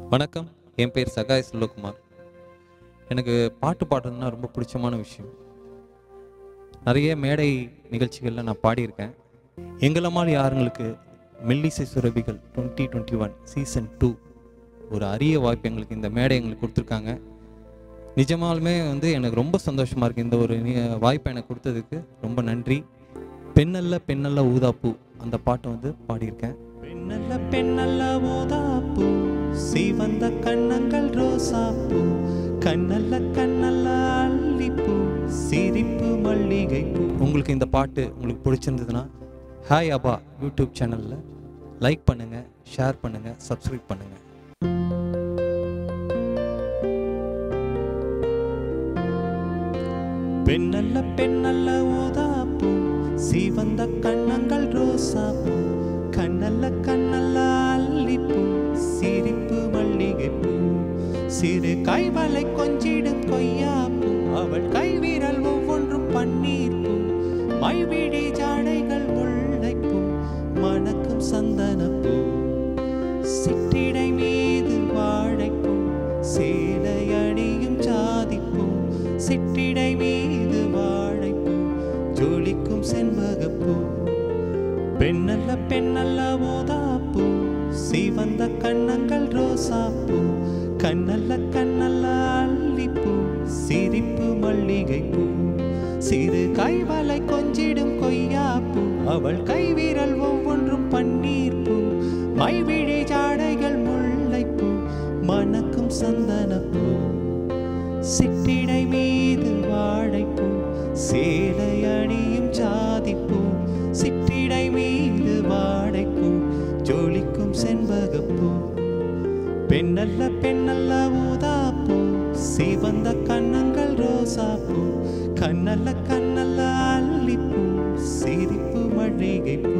வணக்கம் என் பேர் சகாய் செல்வகுமார் எனக்கு பாட்டு பாடுறதுனா ரொம்ப பிடிச்சமான விஷயம் நிறைய மேடை நிகழ்ச்சிகளில் நான் பாடியிருக்கேன் எங்களமால் யாருங்களுக்கு மெல்லிசை சுரபிகள் twenty twenty one season two ஒரு அரிய வாய்ப்பு எங்களுக்கு இந்த மேடை எங்களுக்கு கொடுத்துருக்காங்க நிஜமாலுமே வந்து எனக்கு ரொம்ப சந்தோஷமாக இருக்குது இந்த ஒரு நி- வாய்ப்பை எனக்கு கொடுத்ததுக்கு ரொம்ப நன்றி பெண்ணல்ல பெண்ணல்ல ஊதாப்பூ அந்த பாட்டை வந்து பாடியிருக்கேன் பெண்ணல்ல பெண்ணல்ல ஊதாப்பூ சிவந்த கண்ணங்கள் ரோசாப்பூ கண்ணல்ல கண்ணல்ல அல்லிப்பூ சிரிப்பு மல்லிகைப்பூ உங்களுக்கு இந்த பாட்டு உங்களுக்கு பிடிச்சிருந்ததுன்னா ஹாய் அபா யூடியூப் சேனலில் லைக் பண்ணுங்கள் ஷேர் பண்ணுங்கள் சப்ஸ்கிரைப் பண்ணுங்கள் பெண்ணல்ல பெண்ணல்ல ஊதாப்பூ சிவந்த கண்ணங்கள் ரோசாப்பூ கண்ணல்ல கண்ணல்ல அல்லிப்பூ சிரிப்பு மல்லிகைப்பூ சிறு கைவளை கொஞ்சிடும் கொய்யாப்பூ அவள் கைவிரல் ஒவ்வொன்றும் பன்னீர்ப்பூ மைவிழி ஜாடைகள் முல்லைப்பூ மணக்கும் சந்தனப்பூ சிற்றிடை மீது வாழைப்பூ சேலை அணியும் ஜாதிப்பூ சிற்றிடை மீது வாழைப்பூ ஜொலிக்கும் செண்பகப்பூ பெண்ணல்ல பெண்ணல்ல ஊதாப்பூ சிவந்த கண்ணங்கள் ரோசாப்பூ கண்ணல்ல கண்ணல்ல அல்லிப்பூ சிரிப்பு மல்லிகைப்பூ சிறு கைவளை கொஞ்சிடும் கொய்யாப்பூ அவள் கைவிரல் ஒவ்வொன்றும் பன்னீர்ப்பூ மைவிழி ஜாடைகள் முல்லைப்பூ மணக்கும் சந்தனப்பூ சிற்றிடை மீது வாழைப்பூ சேலை அணியும் ஜாதிப்பூ சிற்றிடை மீது வாழைப்பூ ஜொலிக்கும் செண்பகப்பூ பெண்ணல்ல பெண்ணல்ல ஊதாப்பூ சிவந்த கண்ணங்கள் ரோசாப்பூ கண்ணல்ல கண்ணல்ல அல்லிப்பூ சிரிப்பு மல்லிகைப்பூ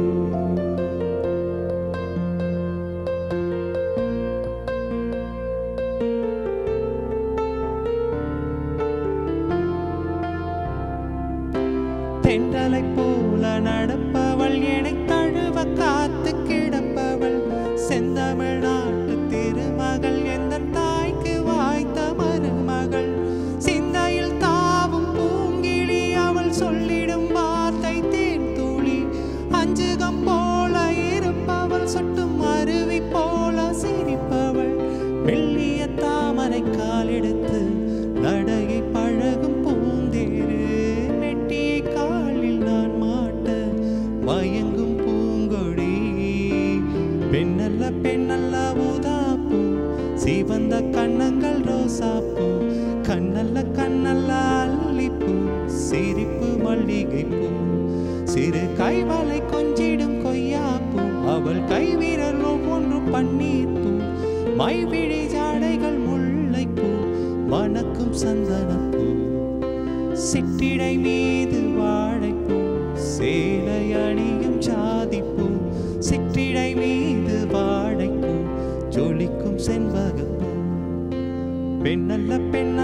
தென்றலை போல நடப்பவள் என்னை தழுவ காத்து கிடப்பவள் செந்தமிழ்நாட்டு திருமகள் எந்த தாய்க்கு வாய்த்த மருமகள் சிந்தையில் தாவும் பூங்கிழி அவள் சொல்லிடும் வார்த்தை தேன் துளி அஞ்சுகம் போல இருப்பவள் சொட்டும் அருவி போல சிரிப்பவள் மெல்லிய தாமரை காலெடுத்து நடையை பழகும் பூந்தேரு நெட்டியை காலில் நான் மாட்ட மயங்கும் பூங்கொடி பெண்ணல்ல பெண்ணல்ல ஊதாப்பூ சிவந்த கண்ணங்கள் ரோசாப்பூ கண்ணல்ல கண்ணல்ல அல்லிப்பூ சிரிப்பு மல்லிகைப்பூ சிறு கைவளை கொஞ்சிடும் கொய்யாப்பூ அவள் கைவிரல் ஒவ்வொன்றும் பன்னீர்ப்பூ மைவிழி ஜாடைகள் முல்லைப்பூ மணக்கும் சந்தனப்பூ சிற்றிடை மீது வாழைப்பூ சேலை அணியும் ஜாதிப்பூ சிற்றிடை மீது வாழைப்பூ ஜொலிக்கும் செண்பகப்பூ பெண்ணல்ல பெண்ணல்ல